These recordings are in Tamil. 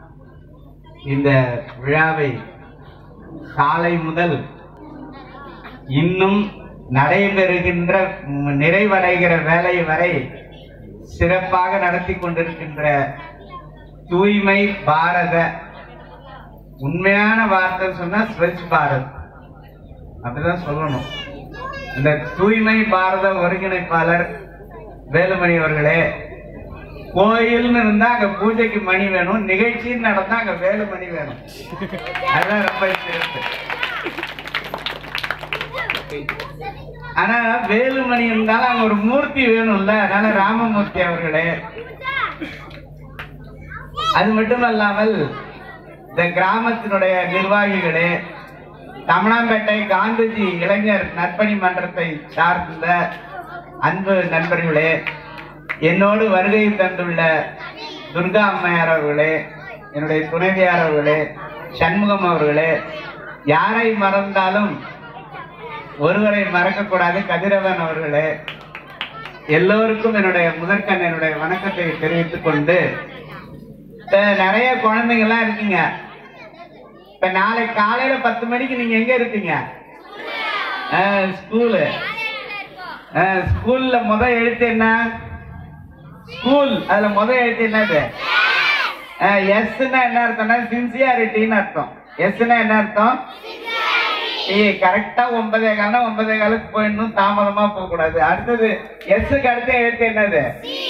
இந்த விழாவை காலை முதல் இன்னும் நடைபெறுகின்ற ம், நிறைவடைகிற வேலை வரை சிறப்பாக நடத்தி கொண்டிருக்கின்ற தூய்மை பாரத உண்மையான வார்த்தை சொன்னா ஸ்வச் பாரத் அப்படிதான் சொல்லணும் இந்த தூய்மை பாரத ஒருங்கிணைப்பாளர் வேலுமணி அவர்களே கோயில்னு இருந்தா அங்க பூஜைக்கு மணி வேணும் நிகழ்ச்சின்னு நடந்தா அங்க வேலுமணி வேணும் அதுதான் ரொம்ப சிறப்பு ஆனா வேலுமணி இருந்தாலும் அங்க ஒரு மூர்த்தி வேணும்ல அதனால ராமமூர்த்தி அவர்களே அது மட்டுமல்லாமல் இந்த கிராமத்தினுடைய நிர்வாகிகளே தமிழாம்பேட்டை காந்திஜி இளைஞர் நற்பணி மன்றத்தை சார்ந்த அன்பு நண்பர்களே என்னோடு வருகை தந்துள்ள துர்கா அம்மையார் அவர்களே என்னுடைய துணைவியார் அவர்களே சண்முகம் அவர்களே யாரை மறந்தாலும் ஒருவரை மறக்கக்கூடாது கதிரவன் அவர்களே எல்லோருக்கும் என்னுடைய முதற்கண் என்னுடைய வணக்கத்தை தெரிவித்துக் கொண்டு இப்ப நிறைய குழந்தைங்க எல்லாம் இருக்கீங்க இப்ப நாளை காலையில பத்து மணிக்கு நீங்க எங்க இருப்பீங்க ஆஹ், ஸ்கூலு ஆஹ், ஸ்கூல்ல முத எழுத்து என்ன ஸ்கூல் அதுல முத எழுத்து என்னது எஸ்னா என்ன அர்த்தம்னா சின்சியாரிட்டின்னு அர்த்தம் எஸ்னா என்ன அர்த்தம் ஏய் கரெக்டா ஒன்பதே காலம் ஒன்பதே காலுக்கு போயிடணும் தாமதமா போக கூடாது அடுத்தது எஸ்க்கு அடுத்த எழுத்து என்னது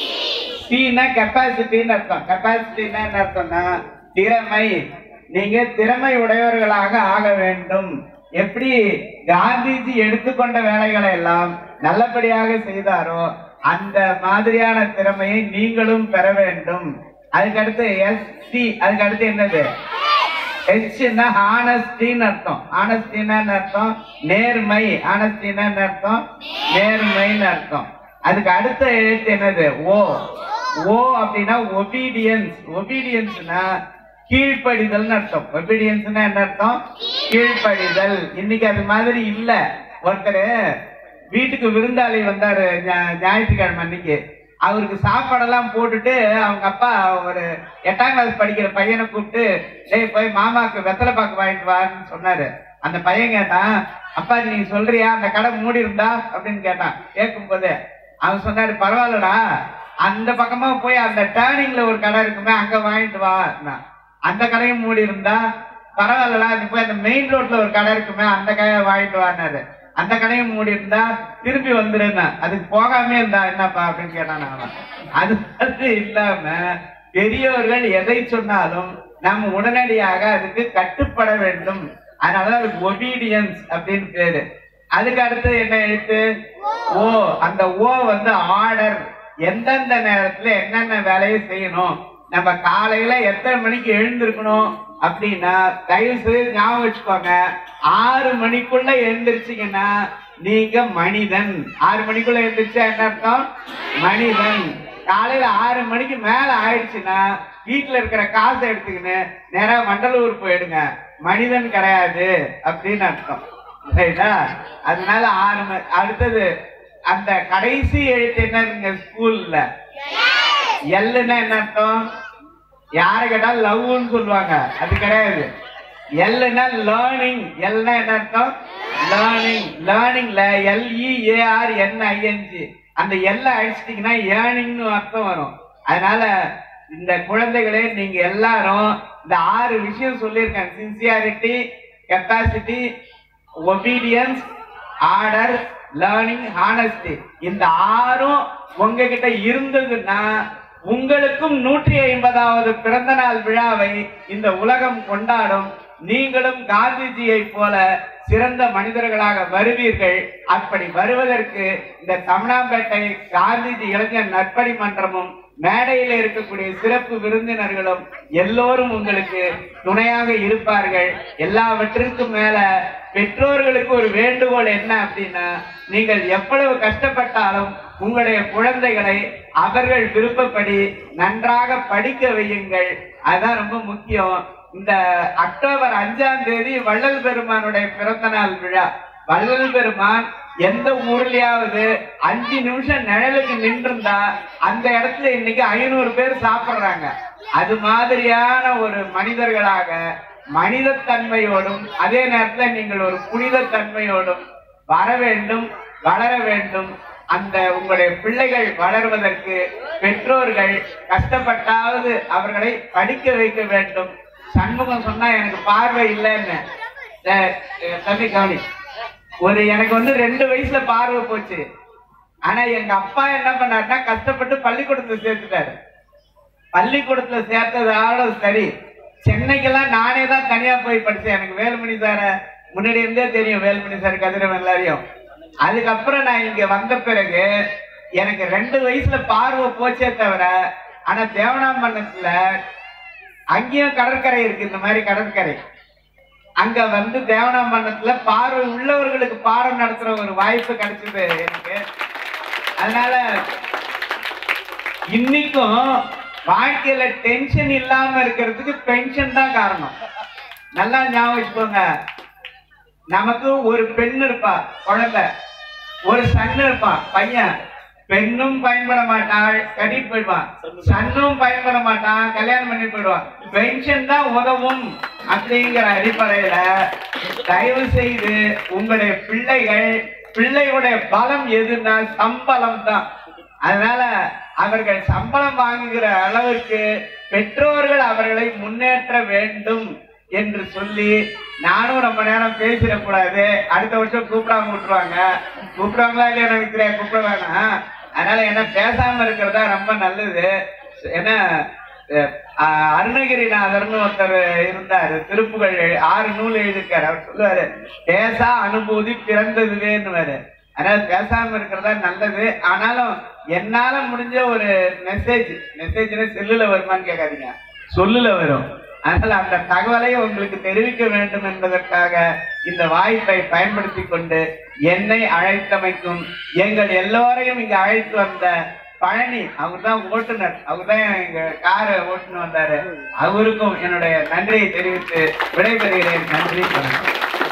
சின்னா கெப்பாசிட்டின்னு அர்த்தம் கெப்பாசிட்டின்னா என்ன அர்த்தம்னா திறமை நீங்க திறமை உடையவர்களாக ஆக வேண்டும் எப்படி காந்திஜி எடுத்துக்கொண்ட வேலைகளை எல்லாம் நல்லபடியாக செய்தாரோ அந்த மாதிரியான திறமையை நீங்களும் பெற வேண்டும் அதுக்கு அடுத்து எஸ்சி அதுக்கு அடுத்து என்னது ஹெச்னா ஹானஸ்டின்னு அர்த்தம் ஹானஸ்டின்னா என்ன அர்த்தம் நேர்மை ஹானஸ்டின்னா என்ன அர்த்தம் நேர்மைன்னு அர்த்தம் அதுக்கு அடுத்த எழுத்து என்னது ஓ ஓ அப்படின்னா ஒபீடியன்ஸ் ஒபீடியன்ஸ்னா கீழ்ப்படிதல்னு அர்த்தம் ஒபீடியன்ஸ்னா என்ன அர்த்தம் கீழ்ப்படிதல் இன்னைக்கு அது மாதிரி இல்ல ஒருத்தர் வீட்டுக்கு விருந்தாளி வந்தாரு ஞா- ஞாயிற்றுக்கிழமை அன்னைக்கு அவருக்கு சாப்பாடெல்லாம் போட்டுட்டு அவங்க அப்பா ஒரு எட்டாம் கிளாஸ் படிக்கிற பையனை கூப்பிட்டு டேய் போய் மாமாக்கு வெத்தலை பாக்கு வாங்கிட்டு வான்னு சொன்னாரு அந்த பையன் கேட்டான் அப்பா நீங்க சொல்றியா அந்த கடை மூடி இருந்தா அப்படின்னு கேட்டான் கேட்கும் போது அவன் சொன்னாரு பரவாயில்லடா அந்த பக்கமா போய் அந்த டேர்னிங்ல ஒரு கடை இருக்குமே அங்க வாங்கிட்டு வா அந்த கடையும் மூடி இருந்தா பரவாயில்லடா நீ போய் அந்த மெயின் ரோட்ல ஒரு கடை இருக்குமே அந்த கடையை வாங்கிட்டு வான்னாரு அந்த கடையும் மூடி இருந்தா திரும்பி வந்துருன்னா அதுக்கு போகாம இருந்தா என்னப்பா அப்படின்னு கேட்டான் அவன் அது வந்து இல்லாம பெரியவர்கள் எதை சொன்னாலும் நாம் உடனடியாக அதுக்கு கட்டுப்பட வேண்டும் அதனாலதான் அதுக்கு ஒபீடியன்ஸ் அப்படின்னு பேரு அதுக்கு அடுத்து என்ன எழுத்து ஓ அந்த ஓ வந்து ஆர்டர் எந்தெந்த நேரத்துல என்னென்ன வேலையை செய்யணும் நம்ம காலையில எத்தனை மணிக்கு எழுந்திருக்கணும் அப்படின்னா தயவு செய்து ஞாபகம் வச்சுக்கோங்க ஆறு மணிக்குள்ள எழுந்திருச்சீங்கன்னா நீங்க மனிதன் ஆறு மணிக்குள்ள எழுந்திரிச்சா என்ன அர்த்தம் மனிதன் காலையில ஆறு மணிக்கு மேல ஆயிடுச்சுன்னா வீட்டுல இருக்கிற காசை எடுத்துக்கின்னு நேரா மண்டலூர் போயிடுங்க மனிதன் கிடையாது அப்படின்னு அர்த்தம் ரைட்டா அதனால ஆறு மணி அடுத்தது அந்த கடைசி எழுத்து என்ன ஸ்கூல்ல எல்லுன்னா என்ன அர்த்தம் யாரை கேட்டாலும் லவ்னு சொல்லுவாங்க அது கிடையாது எல்னா லேர்னிங் எல்னா என்ன அர்த்தம் லேர்னிங் லேர்னிங்ல எல்இஏஆர் என்ஐஎன்ஜி அந்த எல்ல அழிச்சிட்டீங்கன்னா ஏர்னிங்னு அர்த்தம் வரும் அதனால இந்த குழந்தைகளே நீங்க எல்லாரும் இந்த ஆறு விஷயம் சொல்லியிருக்கேன் sincerity capacity obedience order learning honesty இந்த ஆறும் உங்ககிட்ட இருந்ததுன்னா உங்களுக்கும் நூற்றி ஐம்பதாவது பிறந்த நாள் விழாவை இந்த உலகம் கொண்டாடும் நீங்களும் காந்திஜியை போல சிறந்த மனிதர்களாக வருவீர்கள் அப்படி வருவதற்கு இந்த தமிழாம்பேட்டை காந்திஜி இளைஞர் நற்பணி மன்றமும் மேடையில் இருக்கக்கூடிய சிறப்பு விருந்தினர்களும் எல்லோரும் உங்களுக்கு துணையாக இருப்பார்கள் எல்லாவற்றிற்கும் மேல பெற்றோர்களுக்கு ஒரு வேண்டுகோள் என்ன அப்படின்னா நீங்கள் எவ்வளவு கஷ்டப்பட்டாலும் உங்களுடைய குழந்தைகளை அவர்கள் விருப்பப்படி நன்றாக படிக்க வையுங்கள் அதுதான் ரொம்ப முக்கியம் இந்த அக்டோபர் அஞ்சாம் தேதி வள்ளல் பெருமானுடைய பிறந்த நாள் விழா வள்ளல் பெருமான் எந்த ஊர்லயாவது அஞ்சு நிமிஷம் நிழலுக்கு நின்றுந்தா அந்த இடத்துல இன்னைக்கு ஐநூறு பேர் சாப்பிடுறாங்க அது மாதிரியான ஒரு மனிதர்களாக மனிதத்தன்மையோடும் அதே நேரத்தில் நீங்கள் ஒரு புனித தன்மையோடும் வர வேண்டும் வளர வேண்டும் அந்த உங்களுடைய பிள்ளைகள் வளர்வதற்கு பெற்றோர்கள் கஷ்டப்பட்டாவது அவர்களை படிக்க வைக்க வேண்டும் சண்முகம் சொன்னா எனக்கு பார்வை இல்லைன்னு அஹ் அஹ் தம்பி கவனி ஒரு எனக்கு வந்து ரெண்டு வயசுல பார்வை போச்சு ஆனா எங்க அப்பா என்ன பண்ணாருன்னா கஷ்டப்பட்டு பள்ளிக்கூடத்துல சேர்த்துட்டாரு பள்ளிக்கூடத்துல சேர்த்ததோட சரி சென்னைக்கெல்லாம் நானே தான் தனியா போய் படிச்சேன் எனக்கு வேலுமணி சார முன்னாடி இருந்தே தெரியும் வேலுமணி சார் கதிரவன் எல்லாரையும் அதுக்கப்புறம் நான் இங்க வந்த பிறகு எனக்கு ரெண்டு வயசுல பார்வை போச்சே தவிர ஆனா தேவனாம்பண்ணத்துல அங்கேயும் கடற்கரை இருக்கு இந்த மாதிரி கடற்கரை அங்க வந்து தேவனாம்பண்ணத்துல பார்வை உள்ளவர்களுக்கு பாடம் நடத்துற ஒரு வாய்ப்பு கிடைச்சது எனக்கு அதனால இன்னைக்கும் வாழ்க்கையில டென்ஷன் இல்லாம இருக்கிறதுக்கு பென்ஷன் தான் காரணம் நல்லா ஞாபகம் வச்சுக்கோங்க நமக்கு ஒரு பெண் இருப்பா குழந்தை ஒரு சன் இருப்பான் பையன் பெண்ணும் பயன்பட மாட்டாள் கட்டி போயிடுவான் சன்னும் பயன்பட மாட்டான் கல்யாணம் பண்ணி போயிடுவான் பென்ஷன் தான் உதவும் அப்படிங்கிற அடிப்படையில தயவு செய்து உங்களுடைய பிள்ளைகள் பிள்ளைகளுடைய பலம் எதுன்னா சம்பளம் தான் அதனால அவர்கள் சம்பளம் வாங்குகிற அளவுக்கு பெற்றோர்கள் அவர்களை முன்னேற்ற வேண்டும் என்று சொல்லி நானும் ரொம்ப நேரம் பேசிடக்கூடாது அடுத்த வருஷம் கூப்பிடாம விட்டுருவாங்க கூப்பிடுவாங்களா இல்லையா எனக்கு தெரியாது கூப்பிட வேணாம் அதனால என்ன பேசாம இருக்கிறதா ரொம்ப நல்லது ஏன்னா அஹ், அஹ், அருணகிரிநாதர்னு ஒருத்தர் இருந்தாரு திருப்புகழ் எழு- ஆறு நூல் எழுதியிருக்காரு அவர் சொல்லுவாரு பேசா அனுபூதி பிறந்ததுவேன்னு அதனால பேசாம இருக்கிறதா நல்லது ஆனாலும் என்னால முடிஞ்ச ஒரு மெசேஜ் மெசேஜ்னா செல்லுல வருமான்னு கேட்காதீங்க சொல்லுல வரும் அதனால அந்த தகவலை உங்களுக்கு தெரிவிக்க வேண்டும் என்பதற்காக இந்த வாய்ப்பை பயன்படுத்தி கொண்டு என்னை அழைத்தமைக்கும் எங்கள் எல்லோரையும் இங்க அழைத்து வந்த பழனி அவர் தான் ஓட்டுநர் அவர் தான் எங்க காரை ஓட்டுன்னு வந்தாரு அவருக்கும் என்னுடைய நன்றியை தெரிவித்து விடைபெறுகிறேன் நன்றி வணக்கம்